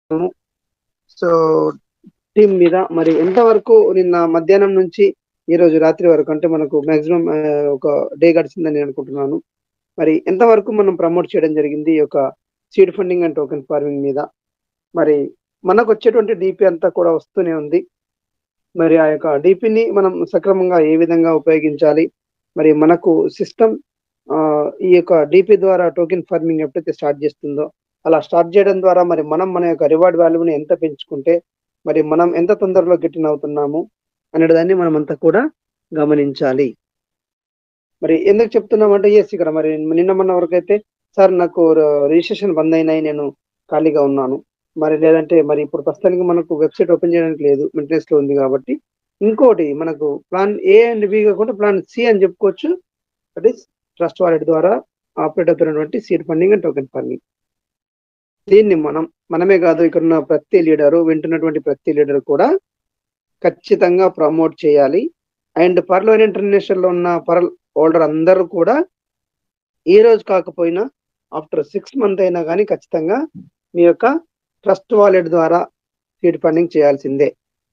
so team మీద మరి ఎంతవరకు నిన్న మధ్యాహ్నం నుంచి ఈ రోజు రాత్రి వరకు అంటే మనకు మాక్సిమం ఒక డే గడిచిందని నేను అనుకుంటున్నాను మరి ఎంతవరకు మనం ప్రమోట్ చేయడం జరిగింది ఈ యొక్క seed funding and token farming మీద మరి మనకు వచ్చేటువంటి డిపి అంతా కూడా వస్తూనే ఉంది మరి ఆ యొక్క డిపిని మనం సక్రమంగా ఏ విధంగా ఉపయోగించాలి మరి మనకు సిస్టమ్ ఈ యొక్క డిపి ద్వారా టోకెన్ ఫార్మింగ్ ఎప్పుడైతే స్టార్ట్ చేస్తుందో అలా స్టార్ట్ చేయడం ద్వారా మరి మనం మన యొక్క రివార్డ్ వాల్యూని ఎంత పెంచుకుంటే మరి మనం ఎంత తొందరలో గిట్టిన్ అవుతున్నాము అనే దాన్ని మనం అంతా కూడా గమనించాలి మరి ఎందుకు చెప్తున్నామంటే ఎస్ ఇక్కడ మరి నిన్న మొన్న వరకు అయితే సార్ నాకు రిజిస్ట్రేషన్ బంద్ అయినాయి నేను ఖాళీగా ఉన్నాను మరి లేదంటే మరి ఇప్పుడు ప్రస్తుతానికి మనకు వెబ్సైట్ ఓపెన్ చేయడానికి లేదు మెయింటెనెన్స్ లో ఉంది కాబట్టి ఇంకోటి మనకు ప్లాన్ ఏ అండ్ బి కాకుండా ప్లాన్ సి అని చెప్పుకోవచ్చు దట్ ఈస్ ట్రస్ట్ వాలెట్ ద్వారా ఆపరేట్ అవుతున్నటువంటి seed funding and token funding దీన్ని మనం మనమే కాదు ఇక్కడ ఉన్న ప్రతి లీడరు వింటున్నటువంటి ప్రతి లీడర్ కూడా ఖచ్చితంగా ప్రమోట్ చేయాలి అండ్ పర్లోన్ ఇంటర్నేషనల్ లో ఉన్న పర్ల్ హోల్డర్ అందరూ కూడా ఈ రోజు కాకపోయినా ఆఫ్టర్ సిక్స్ మంత్ అయినా కానీ ఖచ్చితంగా మీ యొక్క ట్రస్ట్ వాలెట్ ద్వారా సీడ్ ఫండింగ్ చేయాల్సిందే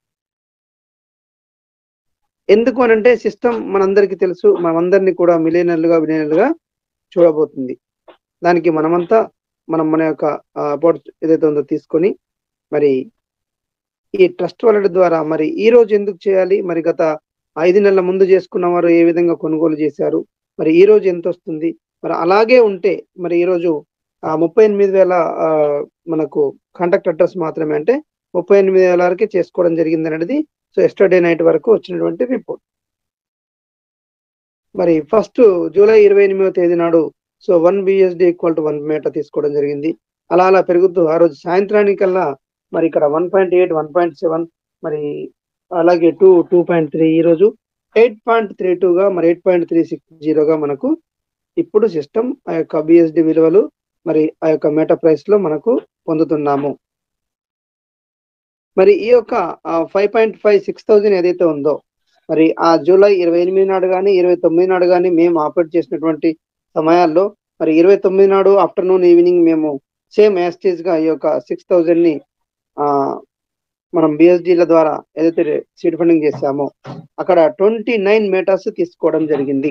ఎందుకు అనంటే సిస్టమ్ మనందరికీ తెలుసు మనందరినీ కూడా మిలియనర్లుగా విలియనర్లుగా చూడబోతుంది దానికి మనమంతా మనం మన యొక్క అబౌట్ ఏదైతే ఉందో తీసుకొని మరి ఈ ట్రస్ట్ వాలెట్ ద్వారా మరి ఈ రోజు ఎందుకు చేయాలి మరి గత ఐదు నెలల ముందు చేసుకున్న వారు ఏ విధంగా కొనుగోలు చేశారు మరి ఈ రోజు ఎంత వస్తుంది మరి అలాగే ఉంటే మరి ఈరోజు ముప్పై ఎనిమిది వేల మనకు కాంటాక్ట్ అడ్రస్ మాత్రమే అంటే ముప్పై ఎనిమిది వేల వరకే చేసుకోవడం జరిగింది అనేది సో ఎస్టర్డే నైట్ వరకు వచ్చినటువంటి రిపోర్ట్ మరి ఫస్ట్ జూలై ఇరవై ఎనిమిదవ తేదీ నాడు so one BSD equal to one మేట తీసుకోవడం జరిగింది అలా అలా పెరుగుతూ ఆ రోజు సాయంత్రానికల్లా మరి ఇక్కడ one point eight one point seven మరి అలాగే టూ టూ పాయింట్ త్రీ ఈరోజు ఎయిట్ పాయింట్ త్రీ టూగా మరి ఎయిట్ పాయింట్ త్రీ సిక్స్ జీరోగా మనకు ఇప్పుడు సిస్టమ్ ఆ యొక్క బిఎస్డి విలువలు మరి ఆ యొక్క మేట ప్రైస్ లో మనకు పొందుతున్నాము మరి ఈ యొక్క five point five six thousand ఏదైతే ఉందో మరి ఆ జూలై ఇరవై ఎనిమిది నాడు కానీ ఇరవై తొమ్మిది నాడు కానీ మేము ఆపరేట్ చేసినటువంటి సమయాల్లో మరి ఇరవై తొమ్మిది నాడు ఆఫ్టర్నూన్ ఈవినింగ్ మేము సేమ్ యాస్టేజ్ గా ఈ యొక్క సిక్స్ థౌజండ్ ని ఆ మనం బిఎస్డీల ద్వారా ఏదైతే సీడ్ ఫండింగ్ చేశామో అక్కడ ట్వంటీ నైన్ మీటర్స్ తీసుకోవడం జరిగింది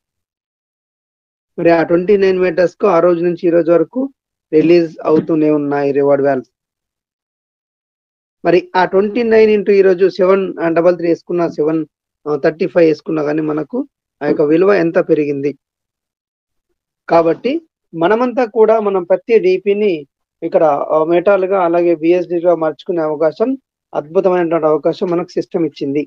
మరి ఆ ట్వంటీ నైన్ మీటర్స్ కు ఆ రోజు నుంచి ఈ రోజు వరకు రిలీజ్ అవుతూనే ఉన్నాయి రివార్డ్ వాల్స్ మరి ఆ ట్వంటీ నైన్ ఇంటూ ఈ రోజు సెవెన్ డబల్ త్రీ వేసుకున్న సెవెన్ థర్టీ ఫైవ్ వేసుకున్నా కానీ మనకు ఆ యొక్క విలువ ఎంత పెరిగింది కాబట్టి మనమంతా కూడా మనం ప్రతి డిపిని ఇక్కడ మెటాలుగా అలాగే బిఎస్డిగా మార్చుకునే అవకాశం అద్భుతమైనటువంటి అవకాశం మనకు సిస్టమ్ ఇచ్చింది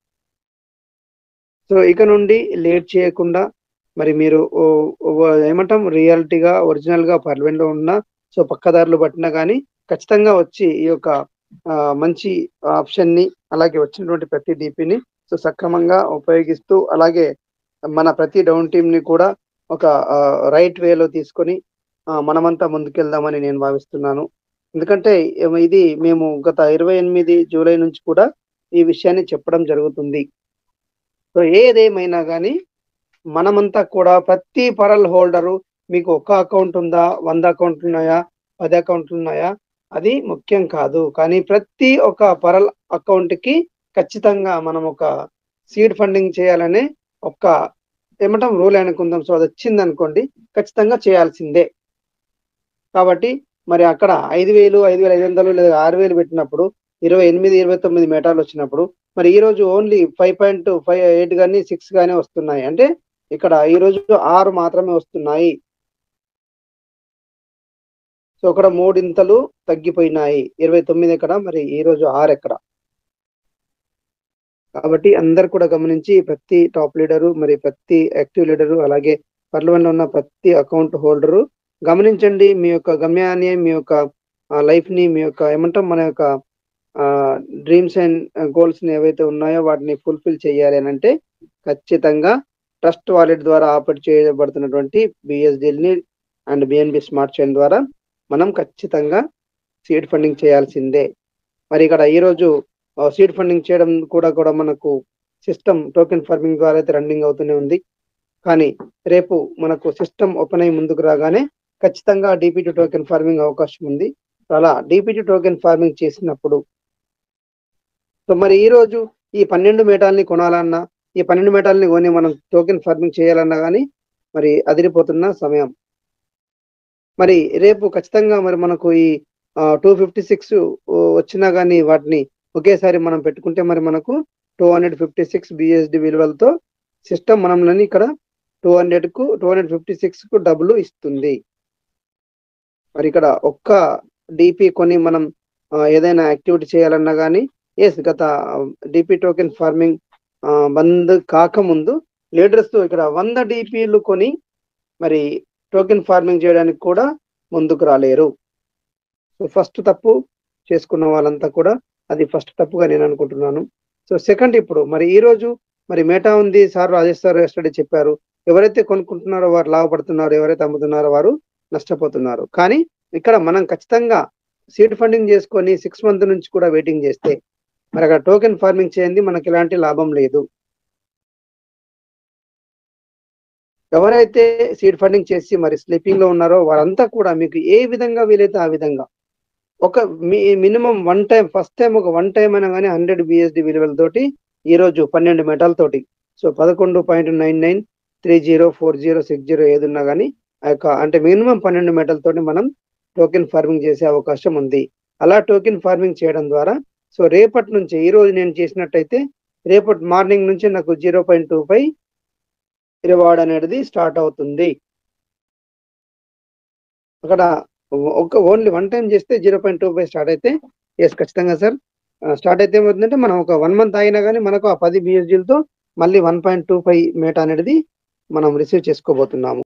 సో ఇక నుండి లేట్ చేయకుండా మరి మీరు ఏమంటాం రియాలిటీగా ఒరిజినల్ గా పర్వెంట్ లో ఉన్న సో పక్కదారులు పట్టినా కానీ ఖచ్చితంగా వచ్చి ఈ యొక్క మంచి ఆప్షన్ ని అలాగే వచ్చినటువంటి ప్రతి డిపిని సో సక్రమంగా ఉపయోగిస్తూ అలాగే మన ప్రతి డౌన్ టీమ్ ని కూడా ఒక రైట్ వేలో తీసుకొని మనమంతా ముందుకెళ్దామని నేను భావిస్తున్నాను ఎందుకంటే ఇది మేము గత ఇరవై ఎనిమిది జూలై నుంచి కూడా ఈ విషయాన్ని చెప్పడం జరుగుతుంది సో ఏదేమైనా కానీ మనమంతా కూడా ప్రతి పరల్ హోల్డరు మీకు ఒక్క అకౌంట్ ఉందా వంద అకౌంట్ ఉన్నాయా పది అకౌంట్లు ఉన్నాయా అది ముఖ్యం కాదు కానీ ప్రతి ఒక్క పరల్ అకౌంట్ కి ఖచ్చితంగా మనం ఒక సీడ్ ఫండింగ్ చేయాలనే ఒక ఏమంటాం రూల్ అనుకుందాం సో అది వచ్చింది అనుకోండి ఖచ్చితంగా చేయాల్సిందే కాబట్టి మరి అక్కడ ఐదు వేలు ఐదు వేల ఐదు వందలు లేదా ఆరు వేలు పెట్టినప్పుడు ఇరవై ఎనిమిది ఇరవై తొమ్మిది మీటర్లు వచ్చినప్పుడు మరి ఈ రోజు only five point five eight కానీ సిక్స్ కానీ వస్తున్నాయి అంటే ఇక్కడ ఈ రోజు ఆరు మాత్రమే వస్తున్నాయి సో ఇక్కడ మూడింతలు తగ్గిపోయినాయి ఇరవై తొమ్మిది ఎక్కడ మరి ఈ రోజు ఆరు ఎక్కడ కాబట్టి అందరు కూడా గమనించి ప్రతి టాప్ లీడరు మరి ప్రతి యాక్టివ్ లీడరు అలాగే పర్లవెన్లో ఉన్న ప్రతి అకౌంట్ హోల్డరు గమనించండి మీ యొక్క గమ్యాన్ని మీ యొక్క లైఫ్ ని మీ యొక్క ఏమంటాం మన యొక్క డ్రీమ్స్ అండ్ గోల్స్ ని ఏవైతే ఉన్నాయో వాటిని ఫుల్ఫిల్ చేయాలి అని అంటే ఖచ్చితంగా ట్రస్ట్ వాలెట్ ద్వారా ఆపరేట్ చేయబడుతున్నటువంటి బిఎస్డిఎల్ని అండ్ బిఎన్బి స్మార్ట్ చైన్ ద్వారా మనం ఖచ్చితంగా సీడ్ ఫండింగ్ చేయాల్సిందే మరి ఇక్కడ ఈరోజు సీడ్ ఫండింగ్ చేయడం కూడా కూడా మనకు సిస్టమ్ టోకెన్ ఫార్మింగ్ ద్వారా అయితే రన్నింగ్ అవుతూనే ఉంది కానీ రేపు మనకు సిస్టమ్ ఓపెన్ అయ్యి ముందుకు రాగానే ఖచ్చితంగా డిపిటి టోకెన్ ఫార్మింగ్ అవకాశం ఉంది అలా డిపిటి టోకెన్ ఫార్మింగ్ చేసినప్పుడు సో మరి ఈ రోజు ఈ పన్నెండు మేటాల్ని కొనాలన్నా ఈ పన్నెండు మేటాల్ని కొని మనం టోకెన్ ఫార్మింగ్ చేయాలన్నా కానీ మరి అదిరిపోతున్న సమయం మరి రేపు ఖచ్చితంగా మరి మనకు ఈ టూ ఫిఫ్టీ సిక్స్ వచ్చినా కానీ వాటిని ఒకేసారి మనం పెట్టుకుంటే మరి మనకు two hundred fifty six BSD విలువలతో సిస్టమ్ మనల్ని ఇక్కడ టూ హండ్రెడ్ కు టూ హండ్రెడ్ ఫిఫ్టీ సిక్స్ కు డబ్బులు ఇస్తుంది మరి ఇక్కడ ఒక్క డిపి కొని మనం ఆ, ఏదైనా యాక్టివిటీ చేయాలన్నా కానీ ఎస్ గత డిపి టోకెన్ ఫార్మింగ్ బంద్ కాకముందు లీడర్స్ ఇక్కడ వంద డిపిలు కొని మరి టోకెన్ ఫార్మింగ్ చేయడానికి కూడా ముందుకు రాలేరు సో ఫస్ట్ తప్పు చేసుకున్న వాళ్ళంతా కూడా అది ఫస్ట్ తప్పుగా నేను అనుకుంటున్నాను సో సెకండ్ ఇప్పుడు మరి ఈ రోజు మరి మేటా ఉంది సార్ రాజేష్ సార్ ఎస్టర్డే చెప్పారు ఎవరైతే కొనుక్కుంటున్నారో వారు లాభపడుతున్నారు ఎవరైతే అమ్ముతున్నారో వారు నష్టపోతున్నారు కానీ ఇక్కడ మనం ఖచ్చితంగా సీడ్ ఫండింగ్ చేసుకొని సిక్స్ మంత్ నుంచి కూడా వెయిటింగ్ చేస్తే మరి అక్కడ టోకెన్ ఫార్మింగ్ చేయండి మనకి ఎలాంటి లాభం లేదు ఎవరైతే సీడ్ ఫండింగ్ చేసి మరి స్లీపింగ్ లో ఉన్నారో వారంతా కూడా మీకు ఏ విధంగా వీలైతే ఆ విధంగా ఒక minimum one time first time ఒక వన్ టైం అయినా కానీ హండ్రెడ్ బిఎస్డి విలువలతోటి ఈ రోజు పన్నెండు మెటల్ తోటి సో పదకొండు point nine nine three zero four zero six zero ఏది ఉన్నా కానీ ఆ యొక్క అంటే మినిమం పన్నెండు మెటల్ తోటి మనం టోకెన్ ఫార్మింగ్ చేసే అవకాశం ఉంది అలా టోకెన్ ఫార్మింగ్ చేయడం ద్వారా సో రేపటి నుంచి ఈ రోజు నేను చేసినట్టయితే రేపటి మార్నింగ్ నుంచి నాకు zero point two five reward అనేది స్టార్ట్ అవుతుంది అక్కడ ఒక ఓన్లీ వన్ టైం చేస్తే zero point two five start అయితే ఎస్ ఖచ్చితంగా సార్ స్టార్ట్ అయితే ఏమవుతుందంటే మనం ఒక వన్ మంత్ అయినా కానీ మనకు ఆ పది బిఎస్జీలతో మళ్ళీ వన్ పాయింట్ టూ ఫైవ్ మేట అనేది మనం రిసీవ్ చేసుకోబోతున్నాము